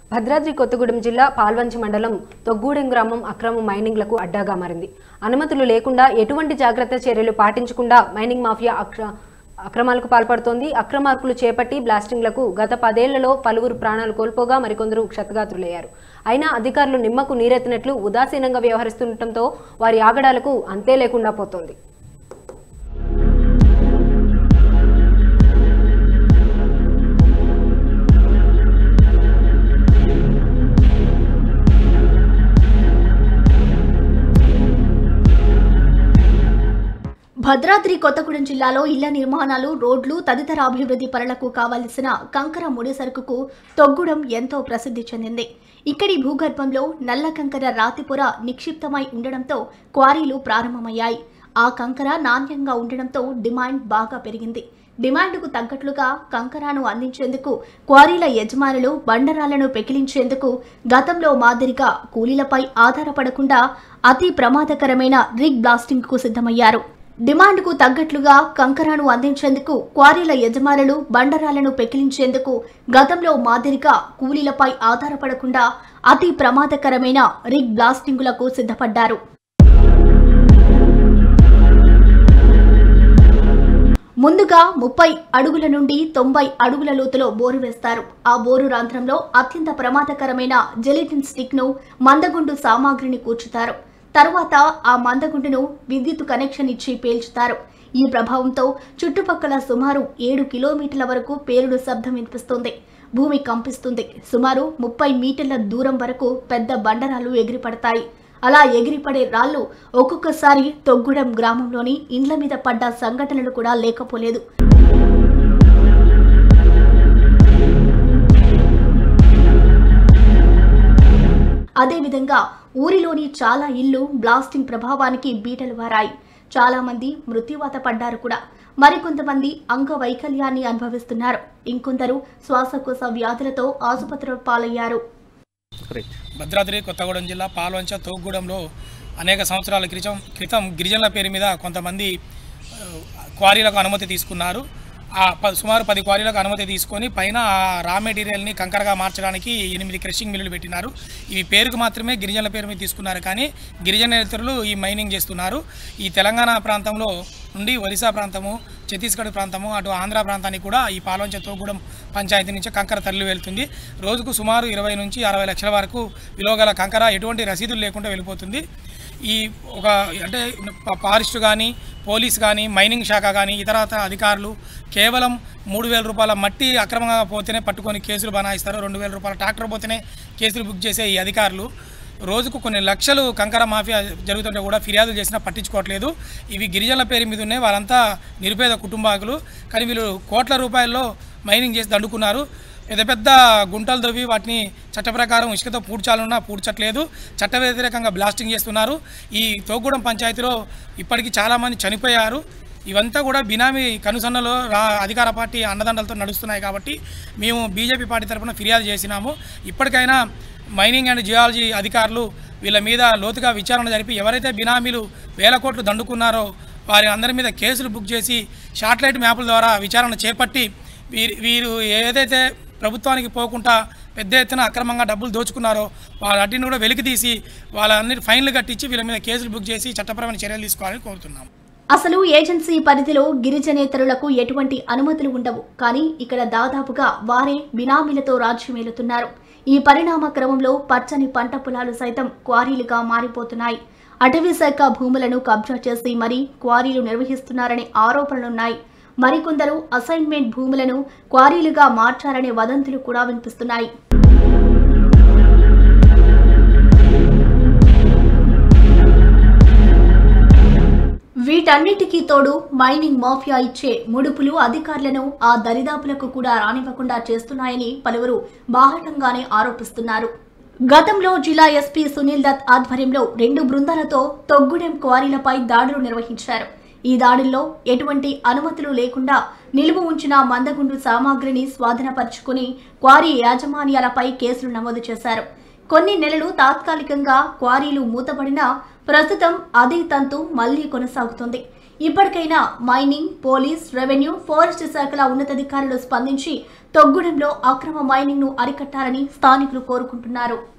భద్రాద్రి కొత్తగూడెం జిల్లా పాల్వంచి మండలం తొగ్గూడెం గ్రామం అక్రమ మైనింగ్లకు అడ్డాగా మారింది అనుమతులు లేకుండా ఎటువంటి జాగ్రత్త చర్యలు పాటించకుండా మైనింగ్ మాఫియా అక్ర అక్రమాలకు పాల్పడుతోంది అక్రమార్కులు చేపట్టి బ్లాస్టింగ్లకు గత పదేళ్లలో పలువురు ప్రాణాలు కోల్పోగా మరికొందరు క్షతగాత్రులయ్యారు అయినా అధికారులు నిమ్మకు నీరెత్తినట్లు ఉదాసీనంగా వ్యవహరిస్తుండటంతో వారి ఆగడాలకు అంతే లేకుండా పోతోంది భద్రాద్రి కొత్తగూడెం జిల్లాలో ఇళ్ల నిర్మాణాలు రోడ్లు తదితర అభివృద్ధి పనులకు కావలసిన కంకర ముడి సరుకుకు తొగ్గుడం ఎంతో ప్రసిద్ధి చెందింది ఇక్కడి భూగర్భంలో నల్ల కంకర రాతిపొర నిక్షిప్తమై ఉండడంతో క్వారీలు ప్రారంభమయ్యాయి ఆ కంకర నాణ్యంగా ఉండడంతో డిమాండ్ బాగా పెరిగింది డిమాండ్కు తగ్గట్లుగా కంకరాను అందించేందుకు క్వారీల యజమానులు బండరాలను పెకిలించేందుకు గతంలో మాదిరిగా కూలీలపై ఆధారపడకుండా అతి ప్రమాదకరమైన రిగ్ బ్లాస్టింగ్కు సిద్ధమయ్యారు డిమాండ్కు తగ్గట్లుగా కంకరాను అందించేందుకు క్వారీల యజమానులు బండరాలను పెకిలించేందుకు గతంలో మాదిరిగా కూలీలపై ఆధారపడకుండా అతి ప్రమాదకరమైన రిగ్ బ్లాస్టింగులకు సిద్ధపడ్డారు ముందుగా ముప్పై అడుగుల నుండి తొంభై అడుగుల లోతులో బోరు వేస్తారు ఆ బోరు రంధ్రంలో అత్యంత ప్రమాదకరమైన జెలిటిన్ స్టిక్ ను మందగుండు సామాగ్రిని కూర్చుతారు తరువాత ఆ మందగుండును విద్యుత్ కనెక్షన్ ఇచ్చి పేల్చుతారు ఈ ప్రభావంతో చుట్టుపక్కల సుమారు ఏడు కిలోమీటర్ల వరకు పేలుడు శబ్దం వినిపిస్తుంది భూమి కంపిస్తుంది సుమారు ముప్పై మీటర్ల దూరం వరకు పెద్ద బండరాలు ఎగిరిపడతాయి అలా ఎగిరిపడే రాళ్లు ఒక్కొక్కసారి తొగ్గుడం గ్రామంలోని ఇండ్ల మీద పడ్డ సంఘటనలు కూడా లేకపోలేదు అదేవిధంగా ఊరిలోని చాలా ఇళ్లు బ్లాస్టింగ్ ప్రభావానికి బీటలు వారాయి చాలా మంది మృత్యువాత పడ్డారు కూడా మరికొంతమంది అంగవైకల్యాన్ని అనుభవిస్తున్నారు ఇంకొందరు శ్వాసకోశ వ్యాధులతో ఆసుపత్రుల పాలయ్యారు భద్రాద్రి కొత్తగూడెం జిల్లా పాల్వంచ తోగ్గూడెంలో అనేక సంవత్సరాల క్రితం క్రితం గిరిజనుల పేరు మీద కొంతమంది ఆ, క్వారీలకు అనుమతి తీసుకున్నారు ఆ ప సుమారు పది క్వారీలకు అనుమతి తీసుకొని పైన ఆ రా మెటీరియల్ని కంకరగా మార్చడానికి ఎనిమిది క్రషింగ్ మిల్లులు పెట్టినారు ఇవి పేరుకు మాత్రమే గిరిజనుల పేరు మీద తీసుకున్నారు కానీ గిరిజనేతరులు ఈ మైనింగ్ చేస్తున్నారు ఈ తెలంగాణ ప్రాంతంలో నుండి ఒరిస్సా ప్రాంతము ఛత్తీస్గఢ్ ప్రాంతము అటు ఆంధ్ర ప్రాంతానికి కూడా ఈ పాల్వంచ తోగూడెం పంచాయతీ నుంచి కంకర తరలి వెళ్తుంది రోజుకు సుమారు ఇరవై నుంచి అరవై లక్షల వరకు విలువగల కంకర ఎటువంటి రసీదులు లేకుండా వెళ్ళిపోతుంది ఈ ఒక అంటే ప- ఫారెస్ట్ కానీ పోలీస్ కానీ మైనింగ్ శాఖ కానీ ఇతర అధికారులు కేవలం మూడు వేల రూపాయల మట్టి అక్రమంగా పోతేనే పట్టుకొని కేసులు బనాయిస్తారు రెండు వేల రూపాయల ట్రాక్టర్ పోతేనే కేసులు బుక్ చేసే ఈ అధికారులు రోజుకు కొన్ని లక్షలు కంకర మాఫియా జరుగుతుంటే కూడా ఫిర్యాదులు చేసినా పట్టించుకోవట్లేదు ఇవి గిరిజనుల పేరు మీద ఉన్నాయి వాళ్ళంతా నిరుపేద కుటుంబాకులు కానీ వీళ్ళు కోట్ల రూపాయల్లో మైనింగ్ చేసి దండుకున్నారు పెద్ద పెద్ద గుంటలు తవ్వి వాటిని చట్ట ప్రకారం ఇసుకతో పూడ్చాలన్నా పూడ్చట్లేదు చట్ట వ్యతిరేకంగా బ్లాస్టింగ్ చేస్తున్నారు ఈ తోగూడెం పంచాయతీలో ఇప్పటికీ చాలామంది చనిపోయారు ఇవంతా కూడా బినామీ కనుసన్నలో రా అధికార పార్టీ అండదండలతో నడుస్తున్నాయి కాబట్టి మేము బీజేపీ పార్టీ తరఫున ఫిర్యాదు చేసినాము ఇప్పటికైనా మైనింగ్ అండ్ జియాలజీ అధికారులు వీళ్ళ మీద లోతుగా విచారణ జరిపి ఎవరైతే బినామీలు వేల కోట్లు దండుకున్నారో వారి అందరి మీద కేసులు బుక్ చేసి శాటిలైట్ మ్యాపుల ద్వారా విచారణ చేపట్టి వీరు వీరు ఏదైతే ప్రభుత్వానికి పోకుండా పెద్ద ఎత్తున అక్రమంగా డబ్బులు దోచుకున్నారో వాటిని కూడా వెలికి తీసి వాళ్ళన్ని ఫైన్లు కట్టించి వీళ్ళ మీద కేసులు బుక్ చేసి చట్టపరమైన చర్యలు తీసుకోవాలని కోరుతున్నాం అసలు ఏజెన్సీ పరిధిలో గిరిజనేతరులకు ఎటువంటి అనుమతులు ఉండవు కానీ ఇక్కడ దాదాపుగా వారే బినామీలతో రాజ్యమేలుతున్నారు ఈ పరిణామ క్రమంలో పచ్చని పంట పొలాలు సైతం క్వారీలుగా మారిపోతున్నాయి అటవీ శాఖ భూములను కబ్జా చేసి మరీ క్వారీలు నిర్వహిస్తున్నారనే ఆరోపణలున్నాయి మరికొందరు అసైన్మెంట్ భూములను క్వారీలుగా మార్చారనే వదంతులు కూడా వినిపిస్తున్నాయి వీటన్నిటికీ తోడు మైనింగ్ మాఫియా ఇచ్చే ముడుపులు అధికారులను ఆ దరిదాపులకు కూడా రానివ్వకుండా చేస్తున్నాయని పలువురు బాహటంగానే ఆరోపిస్తున్నారు గతంలో జిల్లా ఎస్పీ సునీల్ దత్ ఆధ్వర్యంలో రెండు బృందాలతో తొగ్గుడెం క్వారీలపై దాడులు నిర్వహించారు ఈ దాడుల్లో ఎటువంటి అనుమతులు లేకుండా నిలువ ఉంచిన మందగుండు సామాగ్రిని స్వాధీనపరుచుకుని క్వారీ యాజమాన్యాలపై కేసులు నమోదు చేశారు కొన్ని నెలలు తాత్కాలికంగా క్వారీలు మూతపడినా ప్రస్తుతం అదే తంతు మళ్లీ కొనసాగుతుంది ఇప్పటికైనా మైనింగ్ పోలీస్ రెవెన్యూ ఫారెస్ట్ శాఖల ఉన్నతాధికారులు స్పందించి తొగ్గుడంలో అక్రమ మైనింగ్ ను అరికట్టాలని స్థానికులు కోరుకుంటున్నారు